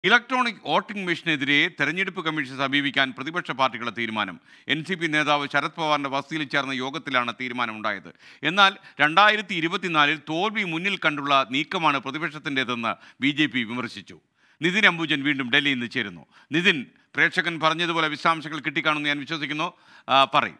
electronic voting മെഷീനെതിരെ തെരഞ്ഞെടുപ്പ് commission സമീപിക്കാൻ പ്രതിപക്ഷ പാർട്ടികളുടെ തീരുമാനം എൻ സി പി നേതാവ് ശരത് പവാറിന്റെ വസതിയിൽ ചേർന്ന യോഗത്തിലാണ് തീരുമാനമുണ്ടായത് എന്നാൽ രണ്ടായിരത്തി ഇരുപത്തിനാലിൽ തോൽവി മുന്നിൽ കണ്ടുള്ള നീക്കമാണ് പ്രതിപക്ഷത്തിൻ്റെതെന്ന് ബി ജെ പി വിമർശിച്ചു നിതിൻ അംബുജൻ വീണ്ടും ഡൽഹിയിൽ നിന്ന് ചേരുന്നു നിതിൻ പ്രേക്ഷകൻ പറഞ്ഞതുപോലെ വിശദാംശങ്ങൾ കിട്ടിക്കാണുമെന്ന് ഞാൻ വിശ്വസിക്കുന്നു ആ, പറയ്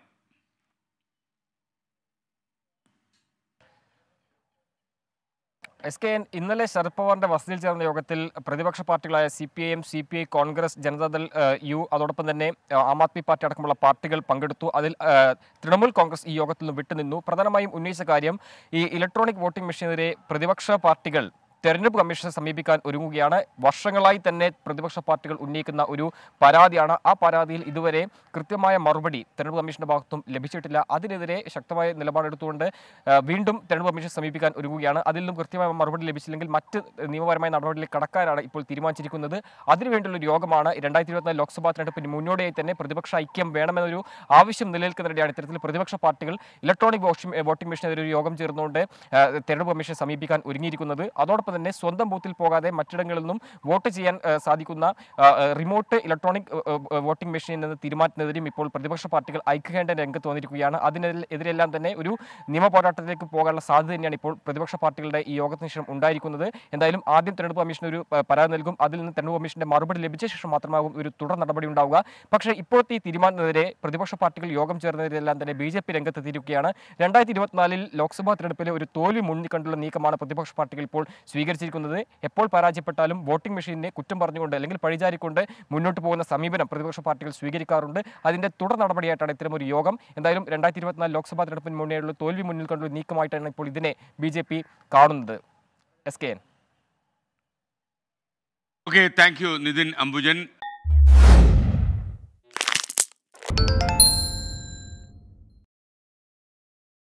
എസ് കെ എൻ ഇന്നലെ ശരത് പവാറിന്റെ വസതിയിൽ ചേർന്ന യോഗത്തിൽ പ്രതിപക്ഷ പാർട്ടികളായ C P I M C P I Congress Janata Dal ഏഹ്, യു അതോടൊപ്പം തന്നെ ഏഹ്, ആം ആദ്മി പാർട്ടി അടക്കമുള്ള പാർട്ടികൾ പങ്കെടുത്തു അതിൽ ഏഹ്, തൃണമൂൽ കോൺഗ്രസ് ഈ യോഗത്തിൽ നിന്ന് വിട്ടുനിന്നു പ്രധാനമായും ഉന്നയിച്ച കാര്യം ഈ ഇലക്ട്രോണിക് വോട്ടിംഗ് മെഷീനെതിരെ പ്രതിപക്ഷ പാർട്ടികൾ തെരഞ്ഞെടുപ്പ് കമ്മീഷനെ സമീപിക്കാൻ ഒരുങ്ങുകയാണ് വർഷങ്ങളായി തന്നെ പ്രതിപക്ഷ പാർട്ടികൾ ഉന്നയിക്കുന്ന ഒരു പരാതിയാണ് ആ പരാതിയിൽ ഇതുവരെ കൃത്യമായ മറുപടി തെരഞ്ഞെടുപ്പ് കമ്മീഷന്റെ ഭാഗത്തും ലഭിച്ചിട്ടില്ല അതിനെതിരെ ശക്തമായ നിലപാടെടുത്തുകൊണ്ട് ആ, വീണ്ടും തെരഞ്ഞെടുപ്പ് കമ്മീഷൻ സമീപിക്കാൻ ഒരുങ്ങുകയാണ് അതിൽ നിന്നും കൃത്യമായ മറുപടി ലഭിച്ചില്ലെങ്കിൽ മറ്റ് നിയമപരമായ നടപടികളിലേക്ക് കടക്കാനാണ് ഇപ്പോൾ തീരുമാനിച്ചിരിക്കുന്നത് അതിനുവേണ്ടിയുള്ള ഒരു യോഗമാണ് രണ്ടായിരത്തി ഇരുപത്തിനാല് ലോക്സഭാ തെരഞ്ഞെടുപ്പിന് മുന്നോടിയായി തന്നെ പ്രതിപക്ഷ ഐക്യം വേണമെന്നൊരു ആവശ്യം നിലനിൽക്കുന്നതിനിടെയാണ് ഇത്തരത്തിൽ പ്രതിപക്ഷ പാർട്ടികൾ ഇലക്ട്രോണിക് വോട്ടിംഗ് വോട്ടിംഗ് മെഷീനെതിരെ ഒരു യോഗം ചേർന്നുകൊണ്ട് ആ, തെരഞ്ഞെടുപ്പ് കമ്മീഷൻ സമീപിക്കാൻ ഒരുങ്ങിയിരിക്കുന്നത് അതോടൊപ്പം തന്നെ സ്വന്തം ബൂത്തിൽ പോകാതെ മറ്റിടങ്ങളിൽ നിന്നും വോട്ട് ചെയ്യാൻ ആ, സാധിക്കുന്ന ആ, ആ, റിമോട്ട് ഇലക്ട്രോണിക് ആ, ആ, വോട്ടിംഗ് മെഷീൻ എന്ന തീരുമാനത്തിനെതിരെയും ഇപ്പോൾ പ്രതിപക്ഷ പാർട്ടികൾ ഐക്യകണ്ഠ രംഗത്ത് വന്നിരിക്കുകയാണ് അതിനെതിരെല്ലാം തന്നെ ഒരു നിയമ പോരാട്ടത്തിലേക്ക് പോകാനുള്ള സാധ്യത തന്നെയാണ് ഇപ്പോൾ പ്രതിപക്ഷ പാർട്ടികളുടെ ഈ യോഗത്തിന് ശേഷം ഉണ്ടായിരിക്കുന്നത് എന്തായാലും ആദ്യം തെരഞ്ഞെടുപ്പ് കമ്മീഷൻ ഒരു ആ, പരാതി നൽകും അതിൽ നിന്ന് തെരഞ്ഞെടുപ്പ് കമ്മീഷന്റെ മറുപടി ലഭിച്ച ശേഷം മാത്രമാകും ഒരു തുടർ നടപടി ഉണ്ടാവുക പക്ഷേ ഇപ്പോഴത്തെ ഈ തീരുമാനത്തിനെതിരെ പ്രതിപക്ഷ പാർട്ടികൾ യോഗം ചേർന്നതിലെല്ലാം തന്നെ ബി ജെ പി രംഗത്തെത്തിയിരിക്കുകയാണ് രണ്ടായിരത്തി ഇരുപത്തിനാലിൽ ലോക്സഭാ തെരഞ്ഞെടുപ്പിലെ ഒരു തോൽവി മുന്നിൽ കണ്ടുള്ള നീക്കമാണ് പ്രതിപക്ഷ പാർട്ടികൾ ഇപ്പോൾ സ്വീകരിച്ചിരിക്കുന്നത് എപ്പോൾ പരാജയപ്പെട്ടാലും വോട്ടിംഗ് മെഷീനെ കുറ്റം പറഞ്ഞുകൊണ്ട് അല്ലെങ്കിൽ പഴിചാരിക്കൊണ്ട് മുന്നോട്ട് പോകുന്ന സമീപനം പ്രതിപക്ഷ പാർട്ടികൾ സ്വീകരിക്കാറുണ്ട് അതിന്റെ തുടർ നടപടിയായിട്ടാണ് ഇത്തരം ഒരു യോഗം എന്തായാലും രണ്ടായിരത്തി ഇരുപത്തിനാല് ലോക്സഭാ തെരഞ്ഞെടുപ്പിന് മുന്നേയുള്ള തോൽവി മുന്നിൽ കണ്ടുള്ള നീക്കമായിട്ടാണ് ഇപ്പോൾ ഇതിനെ ബി കാണുന്നത് S K N okay thank you Nitin Ambujan